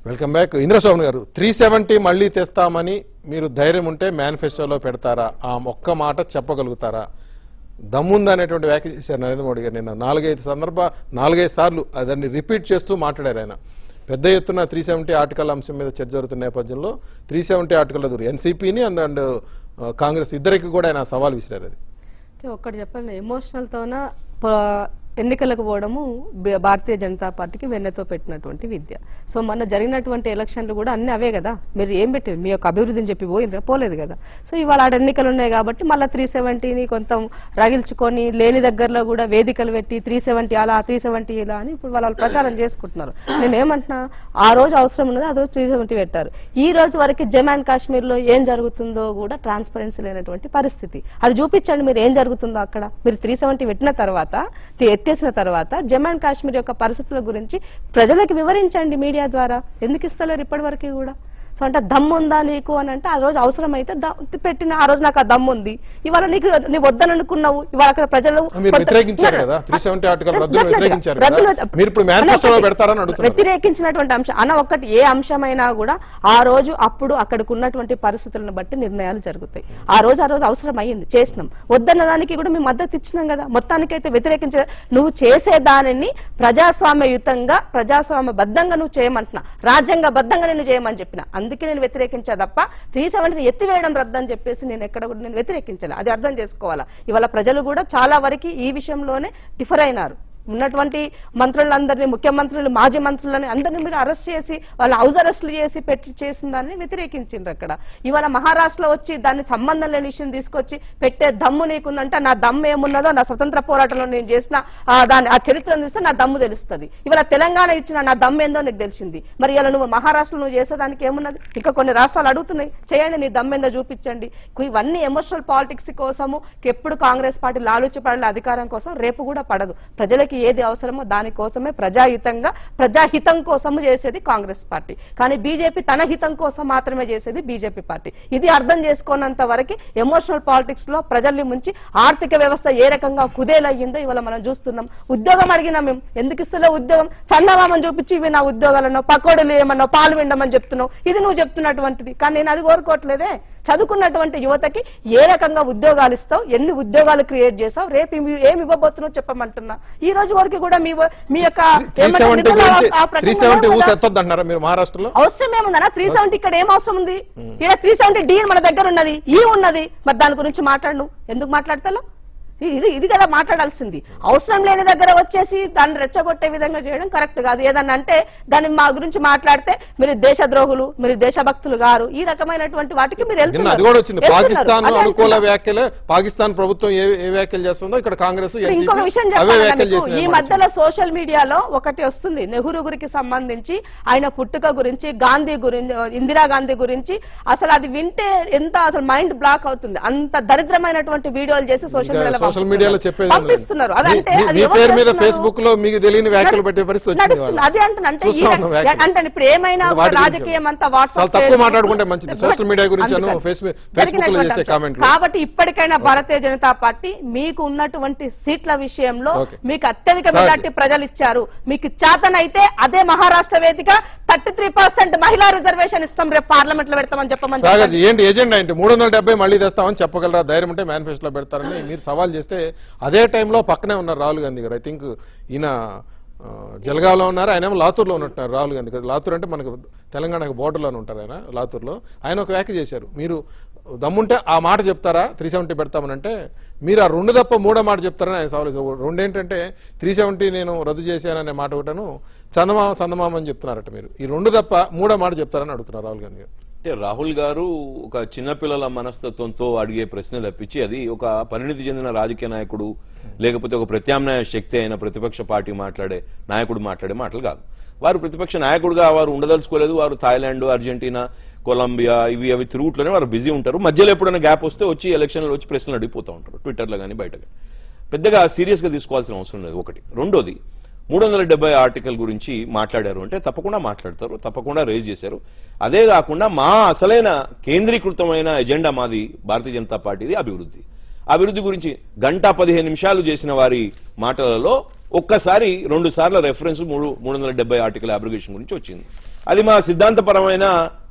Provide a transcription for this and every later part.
Welcome back ఇంద్రశోభన్ గారు three seventy మళ్ళీ తెస్తామని మీరు ధైర్యం ఉంటే మేనిఫెస్టోలో పెడతారా ఆ ఒక్క మాట చెప్పగలుగుతారా దమ్ముందా అనేటువంటి వ్యాఖ్య చేశారు నరేంద్ర మోడీ గారు నిన్న నాలుగైదు సందర్భ నాలుగైదు సార్లు దాన్ని రిపీట్ చేస్తూ మాట్లాడారు ఆయన పెద్ద ఎత్తున త్రీ సెవెంటీ ఆర్టికల్ అంశం మీద చర్చ జరుగుతున్న నేపథ్యంలో త్రీ సెవెంటీ ఆర్టికల్ దూరం ఎన్సీపీని అండ్ అండ్ కాంగ్రెస్ ఇద్దరికి కూడా ఆయన సవాల్ విసిరారు అది అంటే ఒక్కటి చెప్పండి ఎమోషనల్తోన ప- ఎన్నికలకు పోవడము బ- భారతీయ జనతా పార్టీకి వెన్నెతో పెట్టినటువంటి విద్య సో మొన్న జరిగినటువంటి ఎలక్షన్లు కూడా అన్ని అవే కదా మీరు ఏం పెట్టారు మీ యొక్క అభివృద్ధిని చెప్పి పోయినరా పోలేదు కదా సో ఇవాళ ఆడ ఎన్నికలు ఉన్నాయి కాబట్టి మళ్ళీ త్రీ సెవెంటీని కొంత రగిల్చుకొని లేని దగ్గరలో కూడా వేదికలు పెట్టి త్రీ సెవెంటీ అలా త్రీ సెవెంటీ ఇలా అని ఇప్పుడు వాళ్ళు ప్రచారం చేసుకుంటున్నారు నేను ఏమంటున్నా ఆ రోజు అవసరం ఉన్నది ఆ రోజు త్రీ సెవెంటీ పెట్టారు ఈ రోజు వరకు జమ్మూ అండ్ కాశ్మీర్ లో ఏం జరుగుతుందో కూడా ట్రాన్స్పరెన్సీ లేనటువంటి పరిస్థితి అది చూపించండి మీరు ఏం జరుగుతుందో అక్కడ మీరు త్రీ సెవెంటీ పెట్టిన తర్వాత తి- ఎత్తేసిన తర్వాత జమ్మూ అండ్ కాశ్మీర్ యొక్క పరిస్థితుల గురించి ప్రజలకు వివరించండి మీడియా ద్వారా ఎందుకు ఇస్తలేరు ఇప్పటి వరకు కూడా సో అంటే దమ్ము ఉందా నీకు అని అంటే ఆ రోజు అవసరమైతే ద- పెట్టిన ఆ రోజు నాకు ఆ దమ్ము ఉంది ఇవాళ నీకు నీ వద్దని అనుకున్నావు ఇవాళ అక్కడ ప్రజలు మీరు కొంత- వ్యతిరేకించారు కదా 370 ఆర్టికల్ రద్దును Definitely గా. వ్యతిరేకించారు కదా రద్దును- మీరు ఇప్పుడు మేనిఫెస్టోలో పెడతారని అడుగుతున్నారు వ్యతిరేకించినటువంటి అంశం అన్న ఒక్కటి ఏ అంశమైనా కూడా ఆ రోజు అప్పుడు అక్కడికి ఉన్నటువంటి పరిస్థితులను బట్టి నిర్ణయాలు జరుగుతాయి ఆ రోజు ఆ రోజు అవసరం అయ్యింది చేసినాం వద్దన్న దానికి కూడా మేము మద్దతు ఇచ్చినాం కదా మొత్తానికైతే వ్యతిరేకించే నువ్వు చేసే దానిని ప్రజాస్వామ్యయుతంగా ప్రజాస్వామ్య బద్దంగా నువ్వు చేయమంటున్నా రాజ్యాంగ బద్దంగా నేను చేయమని చెప్పిన అందుకే నేను వ్యతిరేకించా తప్ప త్రీ సెవెంటీని ఎత్తివేయడం రద్దని చెప్పేసి నేను ఎక్కడ కూడా నేను వ్యతిరేకించాలి అది అర్థం చేసుకోవాలా ఇవాళ ప్రజలు కూడా చాలా వరకు ఈ విషయంలోనే డిఫర్ అయినారు ఉన్నటువంటి మంత్రులందరినీ ముఖ్యమంత్రులు మాజీ మంత్రులని అందరినీ మీరు అరెస్ట్ చేసి వాళ్ళ హౌస్ అరెస్టులు చేసి పెట్టి చేసిన దాన్ని వ్యతిరేకించిండ్రు అక్కడ ఇవాళ మహారాష్ట్రలో వచ్చి దాన్ని సంబంధం లేని విషయం తీసుకొచ్చి పెట్టే దమ్ము నీకుందంటే నా దమ్ము ఏమున్నదో నా స్వతంత్ర పోరాటంలో నేను చేసిన ఆ దాని ఆ చరిత్రను చూస్తే నా దమ్ము తెలుస్తుంది ఇవాళ తెలంగాణ ఇచ్చిన నా దమ్ము ఏందో నీకు తెలిసింది మరి ఇలా నువ్వు మహారాష్ట్రలో నువ్వు చేసేదానికి ఏమున్నది ఇంకా కొన్ని రాష్ట్రాలు అడుగుతున్నాయి చేయండి నీ దమ్ము ఏందో చూపించండి ఇవన్నీ ఎమోషనల్ పాలిటిక్స్ కోసము ఎప్పుడు కాంగ్రెస్ పార్టీ లాలుచి పడాలి అధికారం కోసం రేపు కూడా పడదు ప్రజలకి ఏది అవసరమో దానికోసమే ప్రజాహితంగా ప్రజాహితం కోసము చేసేది కాంగ్రెస్ పార్టీ కానీ బీజేపీ తన హితం కోసం మాత్రమే చేసేది బీజేపీ పార్టీ ఇది అర్థం చేసుకోనంత వరకు ఎమోషనల్ పాలిటిక్స్ లో ప్రజల్ని ముంచి ఆర్థిక వ్యవస్థ ఏ రకంగా కుదేలయ్యిందో ఇవాళ మనం చూస్తున్నాం ఉద్యోగం అడిగినా మేము ఎందుకు ఇస్తలే ఉద్యోగం చందమామని చూపించి ఇవి నా ఉద్యోగాలను పకోడీలు ఏమన్నా పాలు విండమని చెప్తున్నావు ఇది నువ్వు చెప్తున్నటువంటిది కానీ నేను అది కోరుకోవట్లేదే చదువుకున్నటువంటి యువతకి ఏ రకంగా ఉద్యోగాలు ఇస్తావు ఎన్ని ఉద్యోగాలు క్రియేట్ చేసావు రేపు ఇవి- ఏమి ఇవ్వబోతున్నావు చెప్పమంటున్నా ఈ రోజు వరకు కూడా మీ వ- మీ యొక్క త్రీ ఏమంటారు సెవెంటీ నిధులు గురించి ఆ త్రీ ప్రకారం సెవెంటీ కదా. ఊసి ఎత్తొద్దు అంటున్నారా మీరు మహారాష్ట్రలో అవసరం ఏముందన్నా త్రీ సెవెంటీ ఇక్కడ ఏం అవసరం ఉంది ఇక్కడ త్రీ సెవెంటీ డి మన దగ్గర ఉన్నది ఈ ఉన్నది మరి దాని గురించి మాట్లాడు ఎందుకు మాట్లాడతావు ఇది ఇది కదా మాట్లాడాల్సింది అవసరం లేని దగ్గర వచ్చేసి దాన్ని రెచ్చగొట్టే విధంగా చేయడం కరెక్ట్ కాదు ఏదన్నా అంటే దాన్ని మా గురించి మాట్లాడితే మీరు దేశద్రోహులు మీరు దేశభక్తులు గారు ఈ రకమైనటువంటి వాటికి మీరు నిన్న వెళ్తున్నారు. అది కూడా వచ్చింది వెళ్తున్నారు. పాకిస్తాన్ అదే అనుకూల అంటున్నా. వ్యాఖ్యలే పాకిస్తాన్ ప్రభుత్వం ఏ ఏ వ్యాఖ్యలు చేస్తుందో ఇక్కడ కాంగ్రెస్ ఇప్పుడు NCP ఇంకొక విషయం అవే చెప్పాలి వ్యాఖ్యలు మీకు. ఈ చేసిన మధ్యలో సోషల్ మీడియాలో ఒకటి వస్తుంది నెహ్రూ గురికి సంబంధించి ఆయన పుట్టుక గురించి గాంధీ గురించి ఇందిరా గాంధీ గురించి అసలు అది వింటే ఎంత అసలు మైండ్ బ్లాక్ అవుతుంది అంత దరిద్రమైనటువంటి వీడియోలు చేసి సోషల్ మీడియాలో సోషల్ మీడియాలో చెప్పేది ఏం లేదు. పంపిస్తున్నారు అది మీ- అంటే మీ- అది మీ ఎవరు పేరు మీద చేస్తున్నారు? ఫేస్బుక్ లో మీకు తెలియని వ్యాఖ్యలు పెట్టే పరిస్థితి వచ్చింది నడుస్తుంది ఇవాళ. అదే అంటున్నా అంటే ఈ చూస్తా ఉన్నాం రక- వ్యాఖ్యలు. అంటే ఇప్పుడు ఏమైనా ఇంకా ఒక వాటి గురించి రాజకీయం అంతా చాలా వాట్సాప్ తక్కువ మాట్లాడుకుంటే మంచిది. సోషల్ మీడియా గురించి అను అందుకని. ఫేస్బుక్- ఫేస్బుక్ లో జరిగినటువంటి చేసే అంశం. కామెంట్లు. కాబట్టి ఇప్పటికైనా భారతీయ జనతా పార్టీ మీకు ఉన్నటువంటి సీట్ల విషయంలో ఓకే. మీకు అత్యధిక సార్. మెజార్టీ ప్రజలు ఇచ్చారు మీకు చేతనైతే అదే మహారాష్ట్ర వేదిక థర్టీ త్రీ పర్సెంట్ మహిళా రిజర్వేషన్ ఇస్తాం రేపు పార్లమెంట్ లో పెడతామని చెప్పమని సాగర్ చెప్పండి. జీ, ఏంటి ఏజెండా ఏంటి మూడు వందల డెబ్బై మళ్ళీ తెస్తామని చెప్పగలరా ధైర్యం ఉంటే మేనిఫెస్టోలో పెడతారని మీరు సవాల్ చేస్తే అదే టైంలో పక్కనే ఉన్నారు రాహుల్ గాంధీ గారు ఐ థింక్ ఈయన ఆ, జలగావ్లో ఉన్నారు ఆయన ఏమో లాతూర్లో ఉన్నట్టున్నారు రాహుల్ గాంధీ గారు లాతూర్ అంటే మనకు తెలంగాణకు బోర్డర్లోనే ఉంటారు ఆయన లాతూర్లో ఆయన ఒక వ్యాఖ్య చేశారు మీరు దమ్ముంటే ఆ మాట చెప్తారా త్రీ సెవెంటీ పెడతామని అంటే మీరు ఆ రెండు తప్ప మూడో మాట చెప్తారని ఆయన సవాల్ చేశారు రెండు ఏంటంటే త్రీ సెవెంటీ నేను రద్దు చేశాననే మాట ఒకటను చందమామ చందమామ అని చెప్తున్నారట మీరు ఈ రెండు తప్ప మూడో మాట చెప్తారని అడుగుతున్నారు రాహుల్ గాంధీ గారు అంటే రాహుల్ గారు ఒక చిన్నపిల్లల మనస్తత్వంతో అడిగే ప్రశ్న తప్పించి అది ఒక పరిణితి చెందిన రాజకీయ నాయకుడు లేకపోతే ఒక ప్రత్యామ్నాయ శక్తి అయిన ప్రతిపక్ష పార్టీ మాట్లాడే నాయకుడు మాట్లాడే మాటలు కాదు వారు ప్రతిపక్ష నాయకుడుగా వారు ఉండదలుచుకోలేదు వారు థాయిలాండ్ అర్జెంటీనా కొలంబియా ఇవి అవి తిరుగుట్లోనే వారు బిజీ ఉంటారు మధ్యలో ఎప్పుడైనా గ్యాప్ వస్తే వచ్చి ఎలక్షన్లో వచ్చి ప్రశ్నలు అడిగిపోతూ ఉంటారు ట్విట్టర్లో కానీ బయట కానీ పెద్దగా సీరియస్గా తీసుకోవాల్సిన అవసరం లేదు ఒకటి రెండోది మూడు వందల డెబ్బై ఆర్టికల్ గురించి మాట్లాడారు అంటే తప్పకుండా మాట్లాడతారు తప్పకుండా రేజ్ చేశారు అదే కాకుండా మా అసలైన కేంద్రీకృతమైన ఎజెండా మాది భారతీయ జనతా పార్టీది అభివృద్ధి అభివృద్ధి గురించి గంట పదిహేను నిమిషాలు చేసిన వారి మాటలలో ఒక్కసారి రెండు సార్ల రెఫరెన్స్ మూడు మూడు వందల డెబ్బై ఆర్టికల్ అబ్రిగేషన్ గురించి వచ్చింది అది మా సిద్ధాంతపరమైన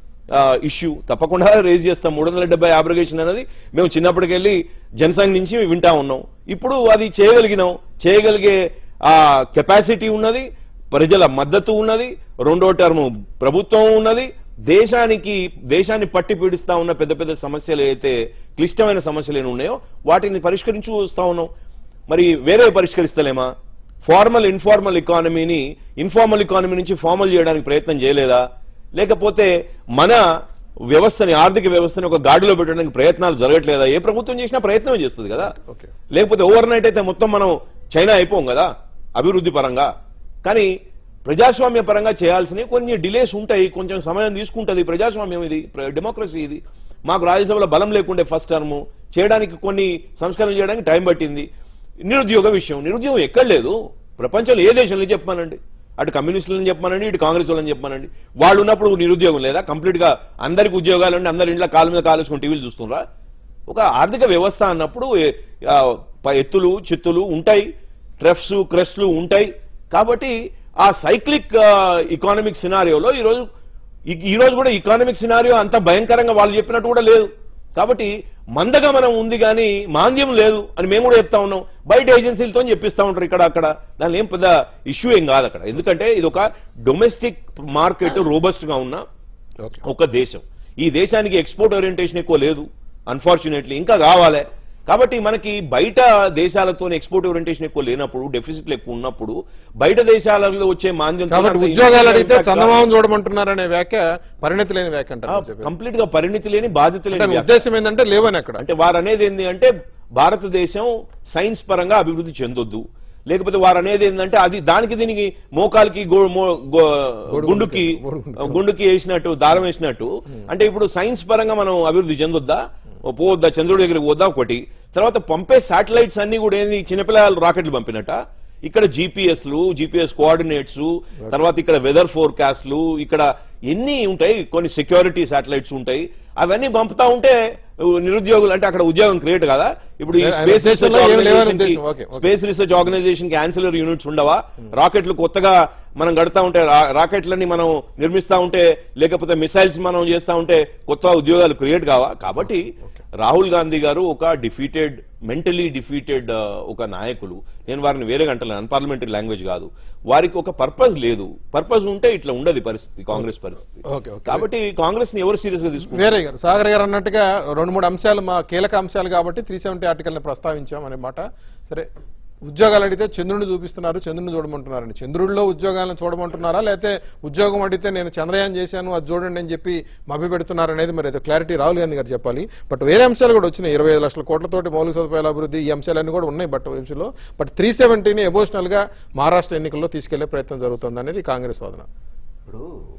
ఇష్యూ తప్పకుండా రేజ్ చేస్తాం మూడు వందల డెబ్బై అబ్రిగేషన్ అనేది మేము చిన్నప్పటికెళ్ళి జనసంఘ్ నుంచి వింటా ఉన్నాం ఇప్పుడు అది చేయగలిగినాం చేయగలిగే ఆ కెపాసిటీ ఉన్నది ప్రజల మద్దతు ఉన్నది రెండో టర్మ్ ప్రభుత్వం ఉన్నది దేశానికి దేశాన్ని పట్టి పీడిస్తా ఉన్న పెద్ద పెద్ద సమస్యలు అయితే క్లిష్టమైన సమస్యలు ఏమి ఉన్నాయో వాటిని పరిష్కరించు వస్తా ఉన్నాం మరి వేరే పరిష్కరిస్తలేమా ఫార్మల్ ఇన్ఫార్మల్ ఎకానమీని ఇన్ఫార్మల్ ఎకానమీ నుంచి ఫార్మల్ చేయడానికి ప్రయత్నం చేయలేదా లేకపోతే మన వ్యవస్థని ఆర్థిక వ్యవస్థని ఒక గాడిలో పెట్టడానికి ప్రయత్నాలు జరగట్లేదా ఏ ప్రభుత్వం చేసినా ప్రయత్నం చేస్తుంది కదా ఓకే. లేకపోతే ఓవర్ నైట్ అయితే మొత్తం మనం చైనా అయిపోం కదా అభివృద్ధి పరంగా కానీ ప్రజాస్వామ్య పరంగా చేయాల్సినవి కొన్ని డిలేస్ ఉంటాయి కొంచెం సమయం తీసుకుంటది ప్రజాస్వామ్యం ఇది డెమోక్రసీ ఇది మాకు రాజ్యసభలో బలం లేకుండే ఫస్ట్ టర్మ్ చేయడానికి కొన్ని సంస్కరణలు చేయడానికి టైం పట్టింది నిరుద్యోగ విషయం నిరుద్యోగం ఎక్కడ లేదు ప్రపంచంలో ఏ దేశంలో చెప్పానండి అటు కమ్యూనిస్టులను చెప్పానండి ఇటు కాంగ్రెస్ వాళ్ళని చెప్పానండి వాళ్ళు ఉన్నప్పుడు నిరుద్యోగం లేదా కంప్లీట్ గా అందరికి ఉద్యోగాలు ఉండి అందరి ఇంట్లో కాలు మీద కాలేసుకుని టీవీలు చూస్తున్నారా ఒక ఆర్థిక వ్యవస్థ అన్నప్పుడు ఏ- ఆ, ప- ఎత్తులు చిత్తులు ఉంటాయి ట్రెఫ్స్ క్రెస్ట్లు ఉంటాయి కాబట్టి ఆ సైక్లిక్ ఇకానమిక్ సినారియోలో ఈరోజు ఈ- ఈ రోజు కూడా ఇకానమిక్ సినారియో అంత భయంకరంగా వాళ్ళు చెప్పినట్టు కూడా లేదు కాబట్టి మందగమనం ఉంది కానీ మాంద్యం లేదు అని మేము కూడా చెప్తా ఉన్నాం బయట ఏజెన్సీలతో చెప్పిస్తా ఉంటారు ఇక్కడ అక్కడ దాని ఏం పెద్ద ఇష్యూ ఏం కాదు అక్కడ ఎందుకంటే ఇది ఒక డొమెస్టిక్ మార్కెట్ రోబస్ట్ గా ఉన్న ఓకే ఒక దేశం ఈ దేశానికి ఎక్స్పోర్ట్ ఓరియంటేషన్ ఎక్కువ లేదు అన్ఫార్చునేట్లీ ఇంకా కావాలి కాబట్టి మనకి బయట దేశాలతో ఎక్స్పోర్ట్ ఓరియంటేషన్ ఎక్కువ లేనప్పుడు డెఫిసిట్లు ఎక్కువ ఉన్నప్పుడు బయట దేశాలలో వచ్చే మాంద్యం కాబట్టి ఉద్యోగాలు అడిగితే చందమామం చూడమంటున్నారనే వ్యాఖ్య పరిణతి లేని వ్యాఖ్య అంటారు మీరు చెప్పేది. కంప్లీట్ గా పరిణితి లేని బాధ్యత అంటే లేని మీ ఉద్దేశం ఏంటంటే లేవని అక్కడ అంటే వారు అనేది ఏంటి అంటే భారతదేశం సైన్స్ పరంగా అభివృద్ధి చెందొద్దు లేకపోతే వారు అనేది ఏంటంటే అది దానికి దీనికి మోకాలకి గో- మో- గో- గుండుకి గుండుకి వేసినట్టు దారం వేసినట్టు అంటే ఇప్పుడు సైన్స్ పరంగా మనం అభివృద్ధి చెందొద్దా ఓ పోవద్దా చంద్రుడి దగ్గరికి పోద్దా ఒకటి తర్వాత పంపే శాటిలైట్స్ అన్ని కూడా ఏంది చిన్నపిల్లలు రాకెట్లు పంపినట్ట ఇక్కడ జిపిఎస్లు జిపిఎస్ కోఆర్డినేట్స్ తర్వాత ఇక్కడ వెదర్ ఫోర్కాస్ట్లు ఇక్కడ ఎన్ని ఉంటాయి కొన్ని సెక్యూరిటీ శాటిలైట్స్ ఉంటాయి అవన్నీ పంపుతా ఉంటే ఉ, నిరుద్యోగులు అంటే అక్కడ ఉద్యోగం క్రియేట్ కదా ఇప్పుడు ఈ ఆయన స్పేస్ ఉద్దేశంలో ఏం లేవని ఉద్దేశం. Okay, okay. Space research organisation కి ఆన్సిలర్ యూనిట్స్ ఉండవా రాకెట్లు కొత్తగా మనం గడతా ఉంటే రా- రాకెట్లని మనం నిర్మిస్తా ఉంటే లేకపోతే మిసైల్స్ మనం చేస్తా ఉంటే కొత్త ఉద్యోగాలు క్రియేట్ కావా కాబట్టి రాహుల్ గాంధీ గారు ఒక డిఫీటెడ్ మెంటలీ డిఫీటెడ్ ఒక నాయకులు నేను వారిని వేరే గంటలు అన్పార్లమెంటరీ లాంగ్వేజ్ కాదు వారికి ఒక పర్పస్ లేదు పర్పస్ ఉంటే ఇట్లా ఉండదు పరిస్థితి కాంగ్రెస్ పరిస్థితి ఓకే ఓకే కాబట్టి కాంగ్రెస్ ని ఎవరు సీరియస్ గా తీసుకుంటారు వేరే గారు సాగర్ గారు అన్నట్టుగా రెండు మూడు అంశాలు మా కీలక అంశాలు కాబట్టి త్రీ సెవెంటీ ఆర్టికల్ని ప్రస్తావించాం అనే మాట సరే ఉద్యోగాలు అడిగితే చంద్రుడిని చూపిస్తున్నారు చంద్రుని చూడమంటున్నారండి చంద్రుడిలో ఉద్యోగాలను చూడమంటున్నారా లేకపోతే ఉద్యోగం అడిగితే నేను చంద్రయాన్ చేశాను అది చూడండి అని చెప్పి మభ్య పెడుతున్నారు అనేది మరి అయితే క్లారిటీ రాహుల్ గాంధీ గారు చెప్పాలి బట్ వేరే అంశాలు కూడా వచ్చినాయి ఇరవై ఐదు లక్షల కోట్లతోటి మౌలిక సదుపాయాల అభివృద్ధి ఈ అంశాలన్నీ కూడా ఉన్నాయి బట్ విషయంలో బట్ త్రీ సెవెంటీని ఎమోషనల్ గా మహారాష్ట్ర ఎన్నికల్లో తీసుకెళ్లే ప్రయత్నం జరుగుతుంది అనేది కాంగ్రెస్ వాదన ఇప్పుడు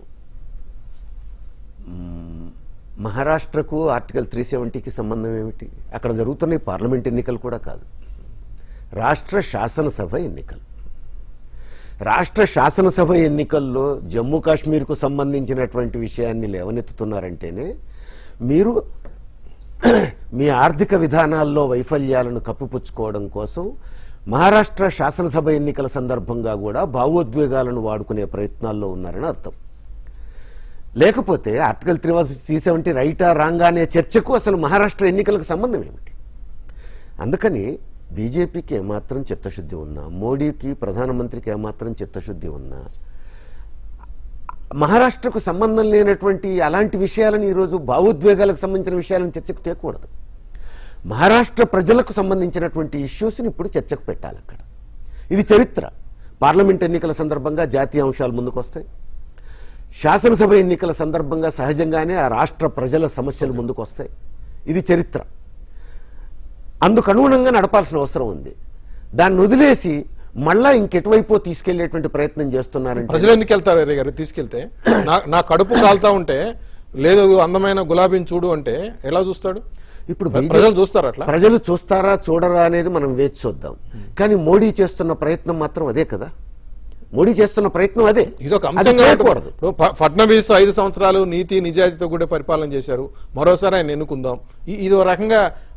మ్మ్, మహారాష్ట్రకు ఆర్టికల్ త్రీ సెవెంటీకి సంబంధం ఏమిటి అక్కడ జరుగుతున్న ఈ పార్లమెంట్ ఎన్నికలు కూడా కాదు రాష్ట్ర శాసనసభ ఎన్నికలు రాష్ట్ర శాసనసభ ఎన్నికల్లో జమ్మూ కాశ్మీర్కు సంబంధించినటువంటి విషయాన్ని లేవనెత్తుతున్నారంటేనే మీరు మీ ఆర్థిక విధానాల్లో వైఫల్యాలను కప్పిపుచ్చుకోవడం కోసం మహారాష్ట్ర శాసనసభ ఎన్నికల సందర్భంగా కూడా భావోద్వేగాలను వాడుకునే ప్రయత్నాల్లో ఉన్నారని అర్థం లేకపోతే ఆర్టికల్ త్రీ త్రీ సెవెంటీ రైటా రాంగా అనే చర్చకు అసలు మహారాష్ట్ర ఎన్నికలకు సంబంధం ఏమిటి అందుకని బీజేపీకి ఏమాత్రం చిత్తశుద్ధి ఉన్నా మోడీకి ప్రధానమంత్రికి ఏమాత్రం చిత్తశుద్ధి ఉన్నా మహారాష్ట్రకు సంబంధం లేనటువంటి అలాంటి విషయాలను ఈరోజు భావోద్వేగాలకు సంబంధించిన విషయాలను చర్చకు తేకూడదు మహారాష్ట్ర ప్రజలకు సంబంధించినటువంటి ఇష్యూస్ని ఇప్పుడు చర్చకు పెట్టాలి అక్కడ ఇది చరిత్ర పార్లమెంట్ ఎన్నికల సందర్భంగా జాతీయ అంశాలు ముందుకు వస్తాయి శాసనసభ ఎన్నికల సందర్భంగా సహజంగానే ఆ రాష్ట్ర ప్రజల సమస్యలు ముందుకు వస్తాయి ఇది చరిత్ర అందుకు అనుగుణంగా నడపాల్సిన అవసరం ఉంది దాన్ని వదిలేసి మళ్ళా ఇంకెటువైపో తీసుకెళ్లేటువంటి ప్రయత్నం చేస్తున్నారంటే ప్రజలు ఎందుకు వెళ్తారు అరే గారు తీసుకెళ్తే నా నా కడుపు కాలుతా ఉంటే లేదు అందమైన గులాబీని చూడు అంటే ఎలా చూస్తాడు ఇప్పుడు ప్ర- బీజేపీ- ప్రజలు చూస్తారు అట్లా ప్రజలు చూస్తారా చూడరా అనేది మనం వేచి చూద్దాం కానీ మోడీ చేస్తున్న ప్రయత్నం మాత్రం అదే కదా మోడీ చేస్తున్న ప్రయత్నం అదే ఇది ఒక అది అంశంగా చేయకూడదు ఇప్పుడు ఫ- ఫడ్నవీస్ ఐదు సంవత్సరాలు నీతి నిజాయితీతో కూడా పరిపాలన చేశారు మరోసారి ఆయన ఎన్నుకుందాం ఈ- ఇది ఒక రకంగా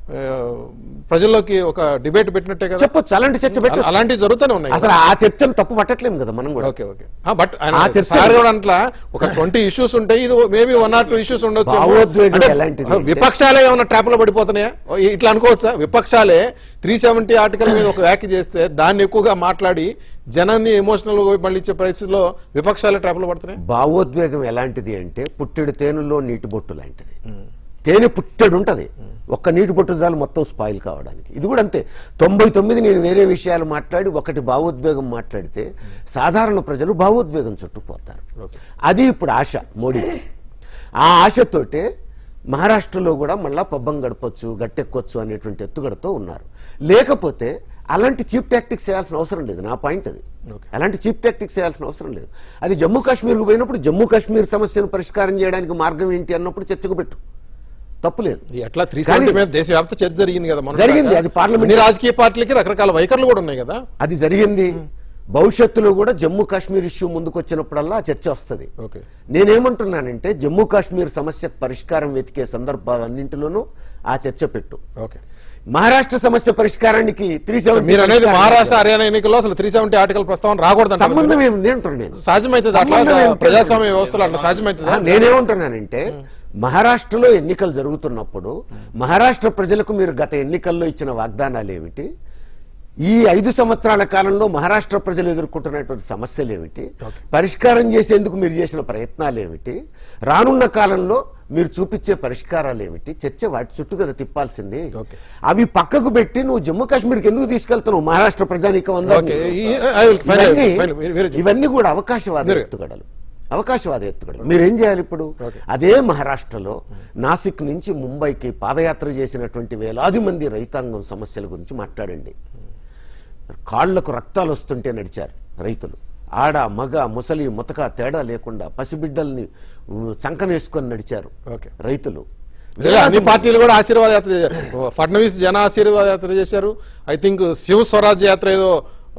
ఆ, ప్రజల్లోకి ఒక డిబేట్ పెట్టినట్టే కదా చెప్పొచ్చు అలాంటి చర్చ పెట్టు అలాంటివి జరుగుతూనే ఉన్నాయి అసలు ఆ చర్చను తప్పు పట్టట్లేము కదా మనం కూడా ఓకే ఓకే బట్ ఆ ఆయన చర్చ- సార్ కూడా అంట్లా ఒక ట్వంటీ ఇష్యూస్ ఉంటాయి ఇది maybe one or two issues ఉండొచ్చు భావోద్వేగం అంటే ఎలాంటిది అంటే- విపక్షాలే ఏమైనా ట్రాప్ లో పడిపోతున్నాయా ఓ, ఇట్లా అనుకోవచ్చా విపక్షాలే త్రీ సెవెంటీ ఆర్టికల్ మీద ఒక వ్యాఖ్య చేస్తే దాన్ని ఎక్కువగా మాట్లాడి జనాన్ని ఎమోషనల్ మళ్ళీ ఇచ్చే పరిస్థితిలో విపక్షాలే ట్రాప్ లో పడుతున్నాయి భావోద్వేగం ఎలాంటిది అంటే పుట్టెడు తేనెలో నీటి బొట్టు లాంటిది తేనె పుట్టెడు ఉంటది ఒక్క నీటి బొట్టు చాలు మొత్తం స్పాయిల్ కావడానికి ఇది కూడా అంతే తొంభై తొమ్మిది నేను వేరే విషయాలు మాట్లాడి ఒకటి భావోద్వేగం మాట్లాడితే సాధారణ ప్రజలు భావోద్వేగం చుట్టుపోతారు అది ఇప్పుడు ఆశ మోడీకి ఆ ఆశతోటే మహారాష్ట్రలో కూడా మళ్ళా పబ్బం గడపొచ్చు గట్టెక్కొచ్చు అనేటువంటి ఎత్తుగడతో ఉన్నారు లేకపోతే అలాంటి చీప్ టాక్టిక్స్ చేయాల్సిన అవసరం లేదు నా పాయింట్ అది అలాంటి చీప్ టాక్టిక్స్ చేయాల్సిన అవసరం లేదు అది జమ్మూ కాశ్మీర్కు పోయినప్పుడు జమ్మూ కాశ్మీర్ సమస్యను పరిష్కారం చేయడానికి మార్గం ఏంటి అన్నప్పుడు చర్చకు పెట్టు తప్పు లేదు ఎట్లా త్రీ కానీ- సెవెంటీ మీద దేశవ్యాప్త చర్చ జరిగింది కదా మొన్న జరిగింది, దాకా. అది పార్లమెంట్ అన్ని రాజకీయ పార్టీలకి రకరకాల వైఖరులు కూడా ఉన్నాయి కదా అది జరిగింది భవిష్యత్తులో కూడా జమ్మూ కాశ్మీర్ ఇష్యూ ముందుకు వచ్చినప్పుడల్లా ఆ చర్చ వస్తుంది ఓకే నేనేమంటున్నానంటే జమ్మూ కాశ్మీర్ సమస్యకు పరిష్కారం వెతికే సందర్భాలన్నింటిలోనూ ఆ చర్చ పెట్టు ఓకే మహారాష్ట్ర సమస్య పరిష్కారానికి త్రీ మీరు అనేది మహారాష్ట్ర హర్యానా ఎన్నికల్లో అసలు త్రీ సెవెంటీ ఆర్టికల్ ప్రస్తావన రాకూడదు సంబంధం ఏమింది అంటున్నాను నేను సాధ్యమైతుంది అట్లా సంబంధం ఏమిటి? ప్రజాస్వామ్య వ్యవస్థలో అట్లా సాధ్యమైతుందా ఆ, నేనేమంటున్నానంటే మహారాష్ట్రలో ఎన్నికలు జరుగుతున్నప్పుడు మహారాష్ట్ర ప్రజలకు మీరు గత ఎన్నికల్లో ఇచ్చిన వాగ్దానాలు ఏమిటి ఈ ఐదు సంవత్సరాల కాలంలో మహారాష్ట్ర ప్రజలు ఎదుర్కొంటున్నటువంటి సమస్యలు ఏమిటి పరిష్కారం చేసేందుకు మీరు చేసిన ప్రయత్నాలు ఏమిటి రానున్న కాలంలో మీరు చూపించే పరిష్కారాలు ఏమిటి చర్చ వాటి చుట్టూ కదా తిప్పాల్సింది ఓకే. అవి పక్కకు పెట్టి నువ్వు జమ్మూ కాశ్మీర్కి ఎందుకు తీసుకెళ్తున్నావు మహారాష్ట్ర ప్రజానీకం అందరినీ? ఓకే. ఈ- I will- fine, ఇవన్నీ fine. మీరు- మీరు చెప్పండి. ఇవన్నీ కూడా అవకాశవాద మీరు- ఎత్తుగడలు అవకాశవాద ఎత్తుగడలు మీరేం చేయాలి ఇప్పుడు ఓకే. అదే మహారాష్ట్రలో నాసిక్ నుంచి ముంబైకి పాదయాత్ర చేసినటువంటి వేలాది మంది రైతాంగం సమస్యల గురించి మాట్లాడండి కాళ్లకు రక్తాలు వస్తుంటే నడిచారు రైతులు ఆడ మగ ముసలి ముతక తేడా లేకుండా పసిబిడ్డల్ని ఉ, చంకనేసుకొని నడిచారు ఓకే. రైతులు లేదా అన్ని పార్టీలు కూడా ఆశీర్వాద యాత్ర చేశారు ఫడ్నవీస్ జన ఆశీర్వాద యాత్ర చేశారు ఐ థింక్ శివ స్వరాజ్ యాత్ర ఏదో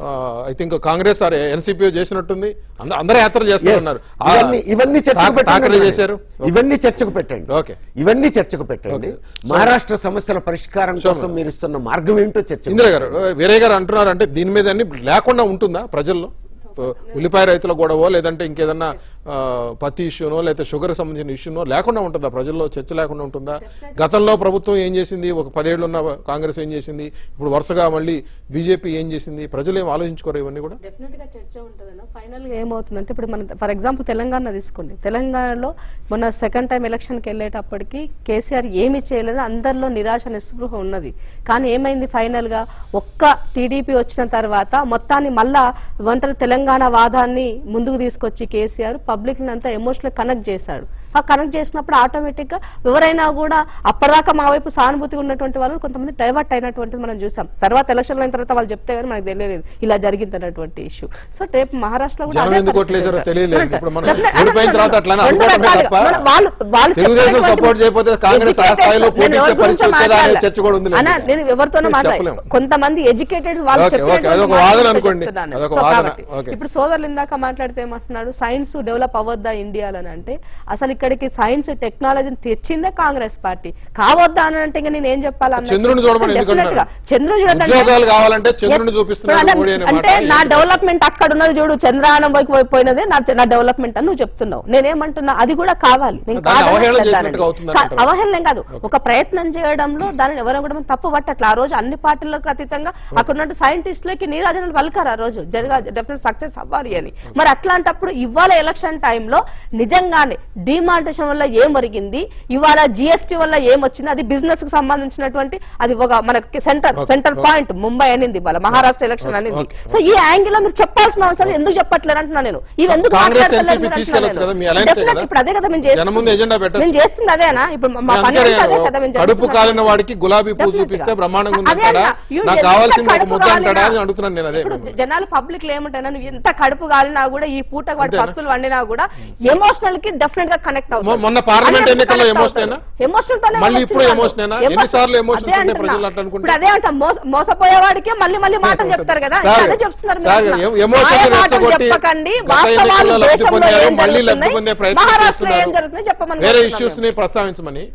I think Congress or NCP చేసినట్టుంది అంద- అందరూ యాత్రలు Yes. చేస్తున్నారు ఆ, ఇవన్నీ ఇవన్నీ చర్చకు ఠాక్- పెట్టండి ఠాకరే చేశారు ఇవన్నీ చర్చకు పెట్టండి ఓకే. ఇవన్నీ చర్చకు పెట్టండి ఓకే. మహారాష్ట్ర సమస్యల పరిష్కారం కోసం మీరు ఇస్తున్న మార్గం ఏంటో చర్చ ఇందిరా గారు వీరే గారు అంటున్నారు అంటే దీని మీద అన్ని లేకుండా ఉంటుందా ప్రజల్లో ఉల్లిపాయ రైతుల గొడవ లేదంటే ఇంకేదన్నా ఆ, పత్తి ఇష్యూనో లేకపోతే షుగర్ సంబంధించిన ఇష్యూనో లేకుండా ఉంటుందా ప్రజల్లో చర్చ లేకుండా ఉంటుందా గతంలో ప్రభుత్వం ఏం చేసింది ఒక పదేళ్ళు ఉన్న కాంగ్రెస్ ఏం చేసింది ఇప్పుడు వరుసగా మళ్ళీ బీజేపీ ఏం చేసింది ప్రజలు ఏం ఆలోచించుకోరు ఇవన్నీ కూడా డెఫినెట్ గా చర్చ ఉంటుందన్న ఫైనల్ గా ఏమవుతుందంటే ఇప్పుడు మన ఫర్ ఎగ్జాంపుల్ తెలంగాణ తీసుకోండి తెలంగాణలో మొన్న సెకండ్ టైం ఎలక్షన్ కి వెళ్ళేటప్పటికి కేసీఆర్ ఏమీ చేయలేదు అందరిలో నిరాశ నిస్పృహ ఉన్నది కానీ ఏమైంది ఫైనల్ గా ఒక్క టీడీపీ వచ్చిన తర్వాత మొత్తాన్ని మళ్ళా వంటలు తెలంగాణ వాదాన్ని ముందుకు తీసుకొచ్చి కేసీఆర్ పబ్లిక్ అంతా ఎమోషనల్ కనెక్ట్ చేశాడు ఆ కనెక్ట్ చేసినప్పుడు ఆటోమేటిక్ గా ఎవరైనా కూడా అప్పటిదాకా మా వైపు సానుభూతి ఉన్నటువంటి వాళ్ళు కొంతమంది డైవర్ట్ అయినటువంటిది మనం చూసాం తర్వాత ఎలక్షన్ అయిన తర్వాత వాళ్ళు చెప్తే కానీ మనకు తెలియలేదు ఇలా జరిగింది అన్నటువంటి ఇష్యూ సో రేపు మహారాష్ట్రలో కూడా జనం అదే ఎందుకు పరిస్థితి ఓట్లేసారో ఉంటుంది. తెలియలేదు Correct. ఇప్పుడు మనం Definitely. ఓడిపోయిన తర్వాత అట్లానే రెండు అనుకోవడమే రకాలుగా. తప్ప మన- వాళ్ళు వాళ్ళు తెలుగుదేశం చెప్పినటువంటి సపోర్ట్ చేయకపోతే కాంగ్రెస్ ఆ educated స్థాయిలో నేను పోటీ ఇచ్చే ఎవరి పరిస్థితి గురించో వచ్చేదా అనే మాట్లాడలే. చర్చ కూడా ఉంది అన్న, నేను ఎవరితోనో మాట్లాడలేదు చెప్పలేము. కొంతమంది ఎడ్యుకేటెడ్ వాళ్ళు ఓకే, ఓకే. చెప్పినటువంటి అదొక మాటలు వాదన నేను అనుకోండి. చెప్తున్నాను. అదొక సో వాదన. కాబట్టి ఓకే. ఇప్పుడు సోదరులు ఇందాక మాట్లాడితే ఏమంటున్నాడు సైన్స్ డెవలప్ అవ్వద్దా ఇండియాలో అని అంటే అసలు ఇక్కడికి సైన్స్ టెక్నాలజీని తెచ్చిందే కాంగ్రెస్ పార్టీ కావద్దా అని అంటే ఇంకా నేను ఏం చెప్పాలి అన్నట్టు. చంద్రుని చూడమని ఎందుకు Definitely గా. అంటారు? చంద్రుని చూడకంటే- ఉద్యోగాలు కావాలంటే చంద్రుని Yes. చూపిస్తున్నాడు ఇప్పుడు మోడీ అనే అంటే మాట నా ఏంటి? డెవలప్మెంట్ అక్కడ ఉన్నది చూడు చంద్రయానం వైపు పోయినదే నా నా డెవలప్మెంట్ అని నువ్వు చెప్తున్నావు నేనేమంటున్నా అది కూడా కావాలి నేను దాన్ని కాదని అవహేళన చెప్పట్లేదు చేసినట్టుగా అవుతుందని కా- అంటారు. అవహేళన కాదు ఒక ప్రయత్నం చేయడంలో దానిని ఎవరైనా కూడా మనం తప్పు పట్టట్ల ఆ రోజు అన్ని పార్టీలకు అతీతంగా అక్కడ ఉన్న సైంటిస్టులకి నీరాజనలు పలకారు ఆ రోజు జరగా డెఫినెట్ సక్సెస్ అవ్వాలి అని మరి అట్లాంటప్పుడు ఇవాళ ఎలక్షన్ టైంలో నిజంగానే డిమానిటేషన్ వల్ల ఏం ఒరిగింది ఇవాళ జిఎస్టీ వల్ల ఏం వచ్చింది అది బిజినెస్ కి సంబంధించినటువంటి అది ఒక మనకి సెంటర్ సెంటర్ పాయింట్ ముంబై అనింది ఇవాళ మహారాష్ట్ర ఎలక్షన్ అనింది సో ఈ యాంగిల్ లో మీరు చెప్పాల్సిన అవసరం ఎందుకు చెప్పట్లేదు అంటున్నా నేను ఇవి ఎందుకు కాంగ్రెస్ మాట్లాడతలేరు ఎన్సీపీ మీరు అంటున్నా తీసుకెళ్ళొచ్చు నేను. కదా, మీ alliance ఏ Definitely కదా? ఇప్పుడు అదే కదా మేము చేస్తుంది. జనం ముందు ఎజెండా పెట్టొచ్చు. మేము చేస్తుంది అదేనా ఇప్పుడు మా పని అందుకనే అంతా అదే కదా మేము కడుపు చేస్తున్నాం. కాలిన వాడికి గులాబీ పువ్వు Definitely చూపిస్తే గా. బ్రహ్మాండంగా ఉంది అదే అంటాడా అన్న. You నాకు ఎంత కావాల్సింది ఒక కడుపు ముద్ద అంటాడా అని కాలినా- అడుగుతున్నాను నేను అదే ఇప్పుడు జనాలు పబ్లిక్ లో ఏమంటారు నువ్వు ఎంత కడుపు కాలినా కూడా ఈ పూట వాడి పస్తులు వండినా కూడా ఎమోషనల్ కి డెఫినెట్ గా కనెక్ట్ అవుతారు మొన్న పార్లమెంట్ ఎన్నికల్లో emotion ఏనా? ఎమోషనల్ మళ్ళీ ఇప్పుడు emotion ఏనా? ఎన్నిసార్లు emotions ఉంటాయి ప్రజలు అట్లా అనుకుంటే? ఇప్పుడు అదే అంటాం మోస- మోసపోయేవాడికే మళ్ళీ మళ్ళీ మాటలు చెప్తారు కదా సార్, అదే చెప్తున్నారు సార్, మీరు ఎం- emotion మాయ ని మాటలు రెచ్చగొట్టి చెప్పకండి గత వాస్తవాలు ఎన్నికల్లో లబ్ధి దేశంలో పొందారు, ఏం మళ్ళీ లబ్ధి జరుగుతున్నాయి, పొందే ప్రయత్నం మహారాష్ట్రలో ఏం చేస్తున్నారు జరుగుతున్నాయి చెప్పమని వేరే కోరుతున్నాం ఇష్యూస్ మేము. ని ప్రస్తావించమని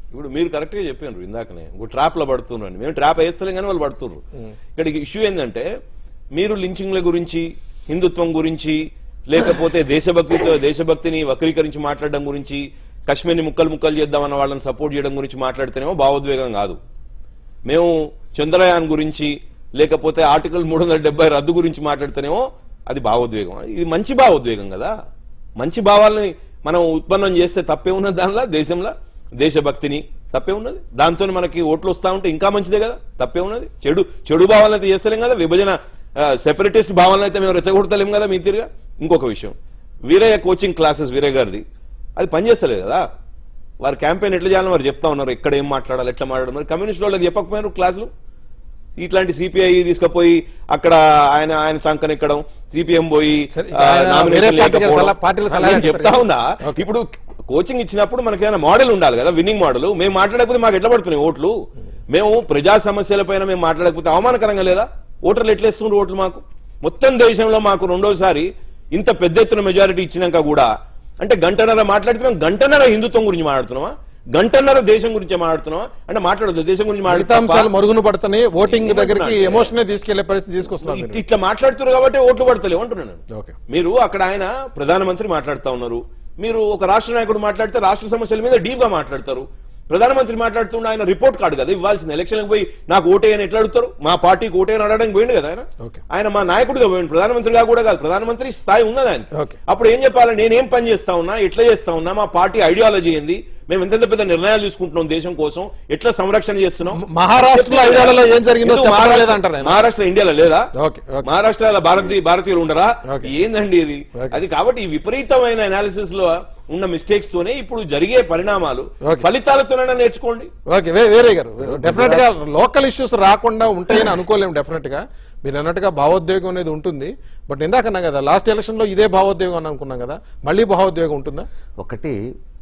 ఇప్పుడు మీరు కరెక్ట్ గా చెప్పారు ఇందాకనే ఒక ట్రాప్ లో పడుతున్నారు మేము ట్రాప్ వేస్తలేం కానీ వాళ్ళు పడుతున్నారు ఇక్కడ ఇష్యూ ఏంటంటే మీరు లించింగ్ల గురించి హిందుత్వం గురించి లేకపోతే దేశభక్తితో దేశభక్తిని వక్రీకరించి మాట్లాడడం గురించి కశ్మీర్ని ముక్కలు ముక్కలు చేద్దామన్న వాళ్ళని సపోర్ట్ చేయడం గురించి మాట్లాడితేనేమో భావోద్వేగం కాదు మేము చంద్రయాన్ గురించి లేకపోతే ఆర్టికల్ మూడు వందల డెబ్బై రద్దు గురించి మాట్లాడితేనేమో అది భావోద్వేగం ఇది మంచి భావోద్వేగం కదా మంచి భావాలని మనం ఉత్పన్నం చేస్తే తప్పే ఉన్నది దానిలో దేశంలో దేశభక్తిని తప్పే ఉన్నది దాంతో మనకి ఓట్లు వస్తా ఉంటే ఇంకా మంచిదే కదా తప్పే ఉన్నది చెడు చెడు భావాలను అయితే చేస్తలేం కదా విభజన సెపరేటిస్ట్ భావాలను అయితే మేము రెచ్చగొడతలేం కదా మీ తిరిగా ఇంకొక విషయం వీరయ్య కోచింగ్ క్లాసెస్ వీరయ్య గారిది అది పనిచేస్తలేదు కదా వారి క్యాంపెయిన్ ఎట్లా చేయాలని వారు చెప్తా ఉన్నారు ఎక్కడ ఏం మాట్లాడాలి ఎట్లా మాట్లాడాలి మరి కమ్యూనిస్ట్ వాళ్ళకి చెప్పకపోయారు క్లాసులు ఇట్లాంటి సిపిఐ తీసుకుపోయి అక్కడ ఆయన ఆయన చంకనెక్కడం సిపిఎం పోయి సరే, ఆ, ఆయన nomination వేరే పార్టీకి లేకపోవడం. సలహా- పార్టీల సలహా నేను ఇస్తారు చెప్తా కదా. ఉన్నా ఓకే. ఇప్పుడు కోచింగ్ ఇచ్చినప్పుడు మనకి ఏమైనా మోడల్ ఉండాలి కదా విన్నింగ్ మోడల్ మేము మాట్లాడకపోతే మాకు ఎట్లా పడుతున్నాయి ఓట్లు మేము ప్రజా సమస్యల పైన మేము మాట్లాడకపోతే అవమానకరంగా లేదా ఓటర్లు ఎట్లా ఇస్తున్నారు ఓట్లు మాకు మొత్తం దేశంలో మాకు రెండోసారి ఇంత పెద్ద ఎత్తున మెజారిటీ ఇచ్చినాక కూడా అంటే గంటన్నర మాట్లాడితే మేము గంటన్నర హిందుత్వం గురించి మాట్లాడుతున్నామా గంటన్నర దేశం గురించి మాట్లాడుతున్నావా అంటే మాట్లాడదు దేశం గురించి మిగతా అంశాలు మాట్లాడుతా మరుగున పడుతున్నాయి ఓటింగ్ దగ్గరికి ఏమంటున్నా అంటే- ఎమోషనే తీసుకెళ్లే పరిస్థితి తీసుకొస్తున్నారు ఇట్- మీరు. ఇట్లా మాట్లాడుతున్నారు కాబట్టి ఓట్లు పడతలేవు అంటున్నాను ఓకే మీరు అక్కడ ఆయన ప్రధానమంత్రి మాట్లాడుతా ఉన్నారు మీరు ఒక రాష్ట్ర నాయకుడు మాట్లాడితే రాష్ట్ర సమస్యల మీద డీప్ గా మాట్లాడతారు ప్రధానమంత్రి మాట్లాడుతుండే ఆయన రిపోర్ట్ కార్డు కదా ఇవ్వాల్సిన ఎలక్షన్ పోయి నాకు ఓటేయని ఎట్లా అడుగుతారు మా పార్టీకి ఓటేయని అడగడానికి పోయిండు కదా ఆయన ఓకే. ఆయన మా నాయకుడిగా పోయిండు ప్రధానమంత్రిగా కూడా కాదు ప్రధానమంత్రి స్థాయి ఉన్నది ఆయన ఓకే. అప్పుడు ఏం చెప్పాలి నేనేం పని చేస్తా ఉన్నా ఎట్లా చేస్తా ఉన్నా మా పార్టీ ఐడియాలజీ ఏంది మేము ఎంత పెద్ద నిర్ణయాలు తీసుకుంటున్నాం దేశం కోసం ఎట్లా సంరక్షణ చేస్తున్నాం మహారాష్ట్రలో ఐదేళ్లలో ఏం జరిగిందో ఎందుకు చెప్పడం మహారాష్ట్ర- లేదంటారు ఆయన. మహారాష్ట్ర ఇండియాలో లేదా ఓకే, ఓకే. మహారాష్ట్రలో భారతీయ భారతీయులు ఉండరా ఓకే. ఏందండి ఇది ఓకే. అది కాబట్టి ఈ విపరీతమైన అనాలిసిస్ లో ఉన్న మిస్టేక్స్ తోనే ఇప్పుడు జరిగే పరిణామాలు ఓకే. ఫలితాలతోనైనా నేర్చుకోండి ఓకే వే- వేరే గారు డెఫినెట్ గా లోకల్ ఇష్యూస్ రాకుండా ఉంటాయని అనుకోలేము డెఫినెట్ గా మీరు అన్నట్టుగా భావోద్వేగం అనేది ఉంటుంది బట్ ఇందాకన్నా కదా లాస్ట్ ఎలక్షన్ లో ఇదే భావోద్వేగం అని అనుకున్నాం కదా మళ్ళీ భావోద్వేగం ఉంటుందా ఒకటి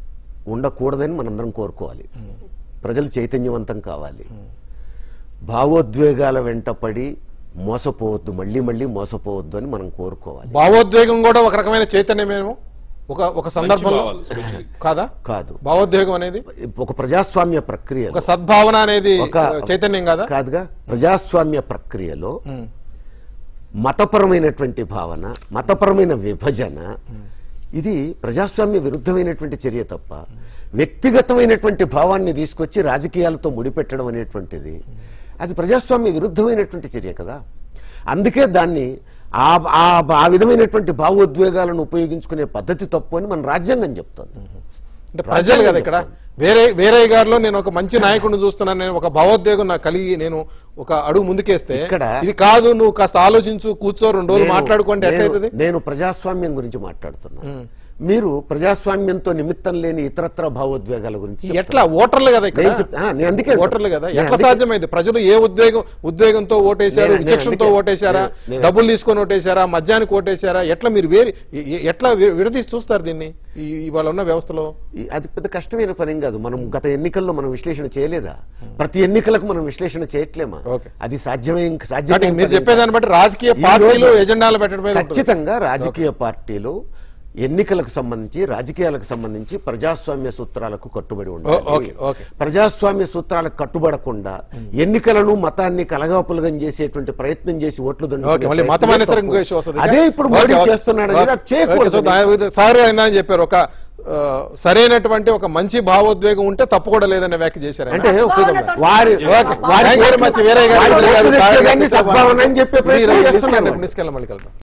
ఉండకూడదని మనందరం కోరుకోవాలి ప్రజలు చైతన్యవంతం కావాలి భావోద్వేగాల వెంటపడి మోసపోవద్దు మళ్ళీ మళ్ళీ మోసపోవద్దు అని మనం కోరుకోవాలి భావోద్వేగం కూడా ఒక రకమైన చైతన్యమేమో ఒక ఒక సందర్భంలో భావాలు, especially. కాదా కాదు భావోద్వేగం అనేది ఒక ప్రజాస్వామ్య ప్రక్రియ ఒక సద్భావన అనేది ఒక చైతన్యం కాదా కాదుగా ప్రజాస్వామ్య ప్రక్రియలో మతపరమైనటువంటి భావన మతపరమైన విభజన ఇది ప్రజాస్వామ్య విరుద్ధమైనటువంటి చర్య తప్ప వ్యక్తిగతమైనటువంటి భావాన్ని తీసుకొచ్చి రాజకీయాలతో ముడిపెట్టడం అనేటువంటిది అది ప్రజాస్వామ్య విరుద్ధమైనటువంటి చర్య కదా అందుకే దాన్ని ఆ ఆ ఆ విధమైనటువంటి భావోద్వేగాలను ఉపయోగించుకునే పద్ధతి తప్పు అని మన రాజ్యాంగం చెప్తోంది అంటే ప్రజలు కదా ఇక్కడ వేరే వేరే గారిలో నేను ఒక మంచి నాయకుడిని చూస్తున్నాను నేను ఒక భావోద్వేగం నాకు కలిగి నేను ఒక అడుగు ముందుకేస్తే ఇక్కడ- ఇది కాదు నువ్వు కాస్త ఆలోచించు కూర్చో రెండు రోజులు నేను- మాట్లాడుకుంటే నేను- ఎట్లయితుంది నేను ప్రజాస్వామ్యం గురించి మాట్లాడుతున్నాను మీరు ప్రజాస్వామ్యంతో నిమిత్తం లేని ఇతరత్ర భావోద్వేగాల గురించి చెప్తారు. ఎట్లా ఓటర్లు కదా ఇక్కడ నేను చెప్- ఆ, నేను అందుకే అంటున్నా. ఓటర్లు కదా నేను ఎట్లా అందుకే- సాధ్యమైంది ప్రజలు ఏ ఉద్వేగం ఉద్వేగంతో ఓటేశారు నేను- నేను విచక్షణతో అందుకే- ఓటేశారా నేను- నేను- డబ్బులు తీసుకొని ఓటేశారా మద్యానికి ఓటేశారా ఎట్లా మీరు వేరు ఎ- ఎ- ఎట్లా వి- విడదీసి చూస్తారు దీన్ని ఈ- ఇవాళ ఉన్న వ్యవస్థలో ఈ- అది పెద్ద కష్టమైన పని ఏం కాదు మనం గత ఎన్నికల్లో మనం విశ్లేషణ చేయలేదా ప్రతి ఎన్నికలకు మనం విశ్లేషణ చేయట్లేమా ఓకే. అది సాధ్యమే కాబట్టి సాధ్యమే మీరు చెప్పేదాన్ని బట్టి రాజకీయ ఈ పార్టీలు రోజు ఎజెండాలు పెట్టడం మీద ఉంటుంది. ఖచ్చితంగా రాజకీయ పార్టీలు ఎన్నికలకు సంబంధించి రాజకీయాలకు సంబంధించి ప్రజాస్వామ్య సూత్రాలకు కట్టుబడి ఓ- ఉండాలి ఓకే, ఓకే. ప్రజాస్వామ్య సూత్రాలకు కట్టుబడకుండా ఎన్నికలను మతాన్ని కలగాపులగం చేసేటువంటి ప్రయత్నం చేసి ఓట్లు దండుకునే ఓకే మళ్ళీ ప్రయత్నం మతం అనే సరే తప్పు. ఇంకో ఇష్యూ వస్తుంది అదే ఇప్పుడు మోడీ చేస్తున్నాడు ఓకే, అది చేయకూడదు ఓకే, సో దా- సార్ అయిందని చెప్పారు ఒక ఆ, సరైనటువంటి ఒక మంచి భావోద్వేగం ఉంటే తప్పు కూడా లేదనే వ్యాఖ్య చేశారు ఆయన. అంటే సద్భావనతో వారి ఓకే. వారి Thank you very much. వేరే గారు, వారి వేరే గారు, ఓట్లు సార్ గారు, తెచ్చేదాన్ని సద్భావన అని చెప్పే ఇది ప్రయత్నం మిస్కెళ్ళ- చేస్తున్నారు. మిస్కెళ్ళ మళ్ళీ కలుద్దాం